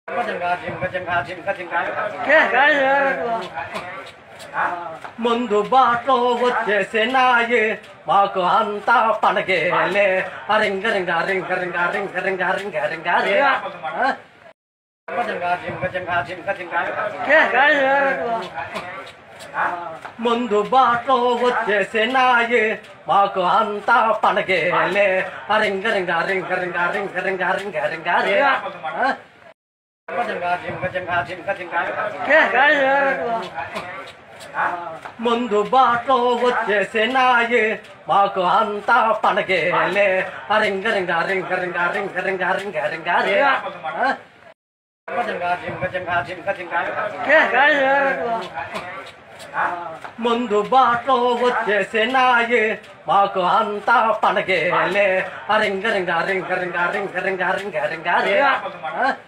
ముందు బాటలో వచ్చేసే నాయి మాకు అంతా పండగేలే రింగ రింగ రింగ రింగ రింగ రింగ రింగ రింగ రే ఆ? ముందు బాటలో వచ్చేసే నాయి మాకు అంతా పండగేలే రింగ రింగ రింగ రింగ రింగ రింగ రింగ రింగ రే ఆ? ముందు బాటలో వచ్చేసే నాయి మాకు అంతా పండగేలే రింగ రింగ రింగ రింగ రింగ రింగ రింగ రింగ రే ఆ? ముందు బాటలో వచ్చేసే నాయి మాకు అంతా పండగేలే రింగ రింగ రింగ రింగ రింగ రింగ రింగ రింగ రే ఆ?